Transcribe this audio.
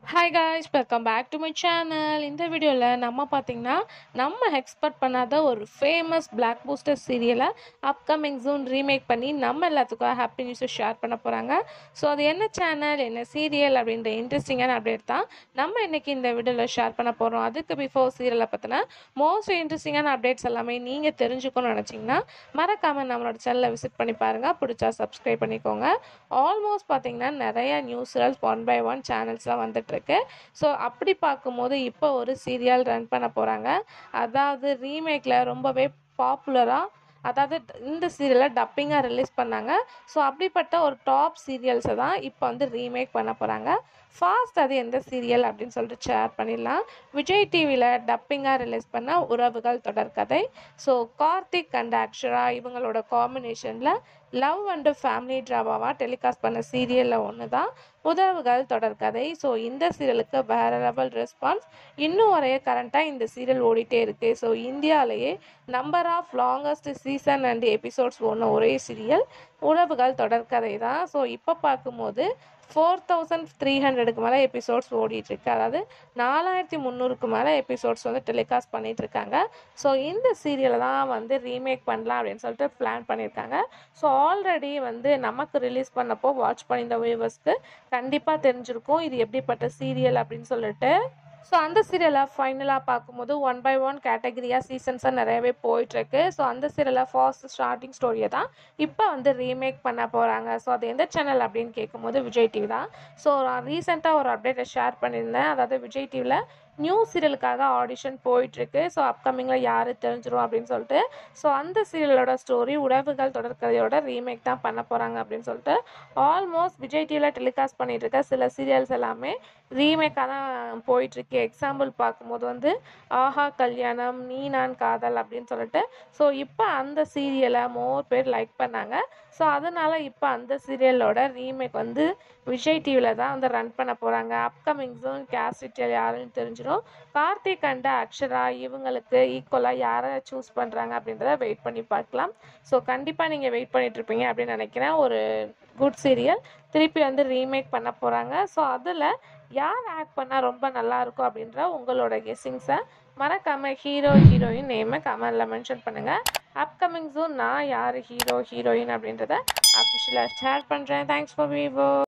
hi guys welcome back to my channel இந்த வீடியோவில் நம்ம பார்த்தீங்கன்னா நம்ம எக்ஸ்பெக்ட் பண்ணாத ஒரு ஃபேமஸ் பிளாக் பூஸ்டர் சீரியலை அப்கமிங் ஜூன் ரீமேக் பண்ணி நம்ம எல்லாத்துக்கும் ஹாப்பி நியூஸை ஷேர் பண்ண போகிறாங்க ஸோ அது என்ன சேனல் என்ன சீரியல் அப்படின்ற இன்ட்ரெஸ்டிங்கான அப்டேட் தான் நம்ம இன்னைக்கு இந்த வீடியோவில் ஷேர் பண்ண போகிறோம் அதுக்கு பிஃபோர் சீரியலை பற்றின மோஸ்ட் இன்ட்ரெஸ்டிங்கான அப்டேட்ஸ் எல்லாமே நீங்கள் தெரிஞ்சுக்கணும்னு நினச்சிங்கன்னா மறக்காமல் நம்மளோட சேனலை விசிட் பண்ணி பாருங்கள் பிடிச்சா சப்ஸ்கிரைப் பண்ணிக்கோங்க ஆல்மோஸ்ட் பார்த்தீங்கன்னா நிறைய நியூஸ்கள் ஒன் பை ஒன் சேனல்ஸ்லாம் வந்துட்டுருக்கு ஸோ அப்படி பார்க்கும்போது இப்போ ஒரு சீரியல் ரன் பண்ண போகிறாங்க அதாவது ரீமேக்கில் ரொம்பவே பாப்புலராக அதாவது இந்த சீரியலை டப்பிங்காக ரிலீஸ் பண்ணாங்க ஸோ அப்படிப்பட்ட ஒரு டாப் சீரியல்ஸை தான் இப்போ வந்து ரீமேக் பண்ண போகிறாங்க ஃபாஸ்ட் அது எந்த சீரியல் அப்படின்னு சொல்லிட்டு ஷேர் பண்ணிடலாம் விஜய் டிவியில் டப்பிங்காக ரிலீஸ் பண்ண உறவுகள் தொடர்கதை ஸோ கார்த்திக் அண்ட் அக்ஷரா இவங்களோட காம்பினேஷனில் லவ் அண்டு ஃபேமிலி ட்ராமாவாக டெலிகாஸ்ட் பண்ண சீரியலில் ஒன்று தான் உறவுகள் தொடர்கதை ஸோ இந்த சீரியலுக்கு வேற லெவல் ரெஸ்பான்ஸ் இன்னும் வரைய கரண்ட்டாக இந்த சீரியல் ஓடிட்டே இருக்குது ஸோ இந்தியாவிலேயே number of longest season and episodes ஒன்று ஒரே சீரியல் உறவுகள் தொடர்கதை தான் ஸோ இப்போ பார்க்கும்போது ஃபோர் தௌசண்ட் த்ரீ ஹண்ட்ரடுக்கு மேலே எபிசோட்ஸ் ஓடிட்டுருக்கு அதாவது நாலாயிரத்தி முந்நூறுக்கு மேலே எபிசோட்ஸ் வந்து டெலிகாஸ்ட் பண்ணிட்டு இருக்காங்க ஸோ இந்த சீரியலை தான் வந்து ரீமேக் பண்ணலாம் அப்படின்னு சொல்லிட்டு பிளான் பண்ணியிருக்காங்க ஸோ ஆல்ரெடி வந்து நமக்கு ரிலீஸ் பண்ணப்போ வாட்ச் பண்ணியிருந்த வியூவர்ஸ்க்கு கண்டிப்பாக தெரிஞ்சிருக்கும் இது எப்படிப்பட்ட சீரியல் அப்படின்னு சொல்லிட்டு ஸோ அந்த சீரியலை ஃபைனலாக பார்க்கும்போது ஒன் பை ஒன் கேட்டகரியாக சீசன்ஸாக நிறையவே போயிட்டுருக்கு ஸோ அந்த சீரியலை ஃபர்ஸ்ட் ஸ்டார்டிங் ஸ்டோரியை தான் இப்போ வந்து ரீமேக் பண்ண போகிறாங்க ஸோ அது எந்த சேனல் அப்படின்னு கேட்கும்போது விஜய் டிவி தான் ஸோ நான் ரீசெண்டாக ஒரு அப்டேட்டை ஷேர் பண்ணியிருந்தேன் அதாவது விஜய் டிவியில் நியூ சீரியலுக்காக ஆடிஷன் போயிட்டுருக்கு ஸோ அப்கமிங்கில் யார் தெரிஞ்சிரும் அப்படின்னு சொல்லிட்டு ஸோ அந்த சீரியலோட ஸ்டோரி உறவுகள் தொடர்கதையோட ரீமேக் தான் பண்ண போகிறாங்க அப்படின்னு சொல்லிட்டு ஆல்மோஸ்ட் விஜய் டிவியில் டெலிகாஸ்ட் பண்ணிட்டு இருக்க சில சீரியல்ஸ் எல்லாமே ரீமேக்காக தான் போயிட்டுருக்கு எக்ஸாம்பிள் பார்க்கும்போது வந்து ஆஹா கல்யாணம் நீ நான் காதல் அப்படின்னு சொல்லிட்டு ஸோ இப்போ அந்த சீரியலை மோர் பேர் லைக் பண்ணாங்க ஸோ அதனால் இப்போ அந்த சீரியலோட ரீமேக் வந்து விஜய் டிவியில் தான் வந்து ரன் பண்ண போகிறாங்க அப்கமிங் ஜோன் கேஸ்டியல் யாருன்னு தெரிஞ்சிடும் கார்த்திக் அண்ட் அக்ஷரா இவங்களுக்கு ஈக்குவலாக யாரை சூஸ் பண்ணுறாங்க அப்படின்றத வெயிட் பண்ணி பார்க்கலாம் ஸோ கண்டிப்பாக நீங்கள் வெயிட் பண்ணிகிட்ருப்பீங்க அப்படின்னு நினைக்கிறேன் ஒரு குட் சீரியல் திருப்பி வந்து ரீமேக் பண்ண போகிறாங்க ஸோ அதில் யார் ஆக்ட் பண்ணால் ரொம்ப நல்லாயிருக்கும் அப்படின்ற உங்களோட கெஸ்ஸிங்ஸை மறக்காமல் ஹீரோ ஹீரோயின் நேமை கமெண்டில் மென்ஷன் பண்ணுங்கள் அப்கமிங் ஜூன் நான் யார் ஹீரோ ஹீரோயின் அப்படின்றத அஃபிஷியலாக ஷேர் பண்ணுறேன் தேங்க்ஸ் ஃபார் வீவோ